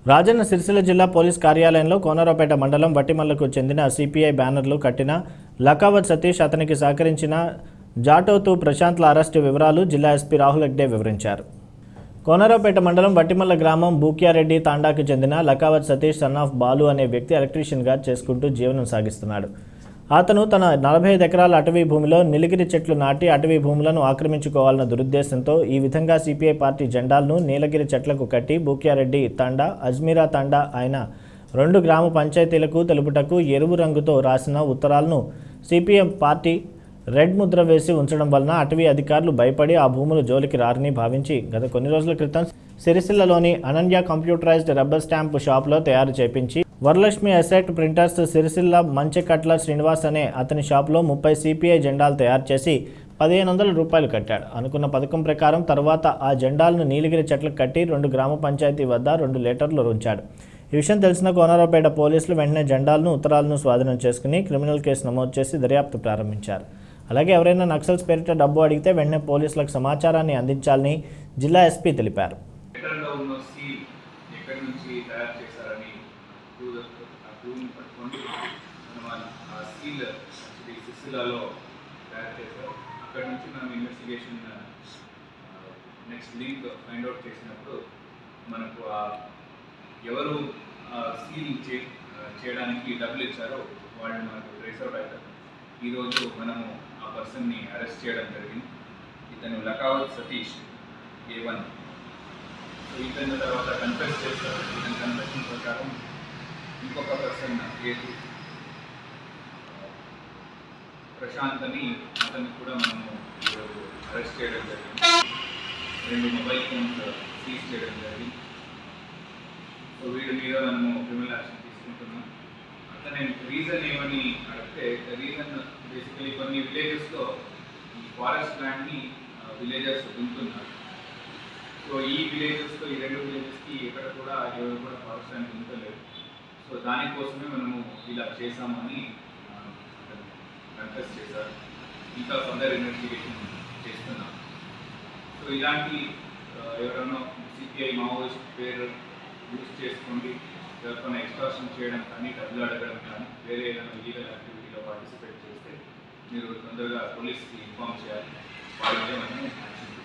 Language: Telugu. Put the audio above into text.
రాజన్న సిరిసిల్ల జిల్లా పోలీస్ కార్యాలయంలో కోనరావుపేట మండలం వట్టిమల్లకు చెందిన సిపిఐ బ్యానర్లు కట్టిన లకావత్ సతీష్ అతనికి సహకరించిన జాటోతు ప్రశాంత్ల అరెస్టు వివరాలు జిల్లా ఎస్పీ రాహుల్ హెగ్డే వివరించారు కోనరావుపేట మండలం వట్టిమల్ల గ్రామం బూక్యారెడ్డి తాండాకు చెందిన లకావత్ సతీష్ సన్ ఆఫ్ బాలు అనే వ్యక్తి ఎలక్ట్రీషియన్గా చేసుకుంటూ జీవనం సాగిస్తున్నాడు అతను తన నలభై ఐదు ఎకరాల అటవీ భూమిలో నిలిగిరి చెట్లు నాటి అటవీ భూములను ఆక్రమించుకోవాలన్న దురుద్దేశంతో ఈ విధంగా సిపిఐ పార్టీ జెండాలను నీలగిరి చెట్లకు కట్టి బూక్యారెడ్డి తాండా అజ్మీరా తాండా ఆయన రెండు గ్రామ పంచాయతీలకు తెలుపుటకు ఎరువు రంగుతో రాసిన ఉత్తరాలను సిపిఎం పార్టీ రెడ్ ముద్ర వేసి ఉంచడం వలన అటవీ అధికారులు భయపడి ఆ భూములు జోలికి రారని భావించి గత కొన్ని రోజుల క్రితం సిరిసిల్లలోని అనన్య కంప్యూటరైజ్డ్ రబ్బర్ స్టాంప్ షాప్లో తయారు చేపించి వరలక్ష్మి అసెట్ ప్రింటర్స్ సిరిసిల్ల మంచెకట్ల శ్రీనివాస్ అనే అతని షాప్లో ముప్పై సిపిఐ జెండాలు తయారు చేసి పదిహేను వందల రూపాయలు కట్టాడు అనుకున్న పథకం ప్రకారం తర్వాత ఆ జెండాలను నీలగిరి చెట్లకు కట్టి రెండు గ్రామ పంచాయతీ వద్ద రెండు లీటర్లు ఉంచాడు ఈ విషయం తెలిసిన కోనరావుపేట పోలీసులు వెంటనే జెండాలను ఉత్తరాలను స్వాధీనం చేసుకుని క్రిమినల్ కేసు నమోదు చేసి దర్యాప్తు ప్రారంభించారు అలాగే ఎవరైనా నక్సల్స్ పేరిట డబ్బు అడిగితే వెంటనే పోలీసులకు సమాచారాన్ని అందించాలని జిల్లా ఎస్పీ తెలిపారు లెటర్లో ఉన్న సీల్ ఎక్కడి నుంచి తయారు చేశారని ప్రూవ్ ఆ ప్రూవ్ని పట్టుకొని మనం ఆ సీల్ యాక్చువల్లీ సిసిలాలో తయారు చేశారు అక్కడ నుంచి మనం investigation next link find out చేసినప్పుడు మనకు ఆ ఎవరు సీల్ చే చేయడానికి డబ్బులు ఇచ్చారో వాళ్ళు మనకు ట్రేస్ అవుట్ అవుతారు ఈరోజు మనము ఆ పర్సన్ని అరెస్ట్ చేయడం జరిగింది ఇతను Lakavath Satish A one weekend తర్వాత కన్ఫెస్ చేస్తారు ఇతని కన్ఫెషన్ ప్రకారం ఇంకొక పర్సన్ ఏది ప్రశాంత్ అని అతన్ని కూడా మనము ఈరోజు అరెస్ట్ చేయడం జరిగింది రెండు మొబైల్ ఫోన్స్ సీజ్ చేయడం జరిగింది సో వీడి మీద మనము క్రిమినల్ యాక్షన్ తీసుకుంటున్నాం అతని రీజన్ ఏమని అడిగితే రీజన్ బేసికలీ కొన్ని విలేజెస్లో ఈ ఫారెస్ట్ ల్యాండ్ని విలేజర్స్ దుంతున్నారు సో ఈ విలేజెస్తో ఈ రెండు విలేజెస్కి ఎక్కడ కూడా ఎవరు కూడా ఫారెస్ట్ ల్యాండ్ దుంతలేదు సో దానికోసమే మనము ఇలా చేసామని కన్ఫెస్ చేశారు ఇంకా ఫర్దర్ ఇన్వెస్టిగేషన్ చేస్తున్నాం సో ఇలాంటి ఆ, ఎవరైనా సిపిఐ మావోయిస్ట్ పేరు యూజ్ చేసుకోండి ఎవరికైనా ఎక్స్ట్రాషన్ చేయడం కానీ డబ్బులు అడగడం కానీ వేరే ఏదైనా ఇలీగల్ యాక్టివిటీలో పార్టిసిపేట్ చేస్తే మీరు తొందరగా పోలీస్కి ఇన్ఫామ్ చేయాలి వాళ్ళ మీద మనము యాక్షన్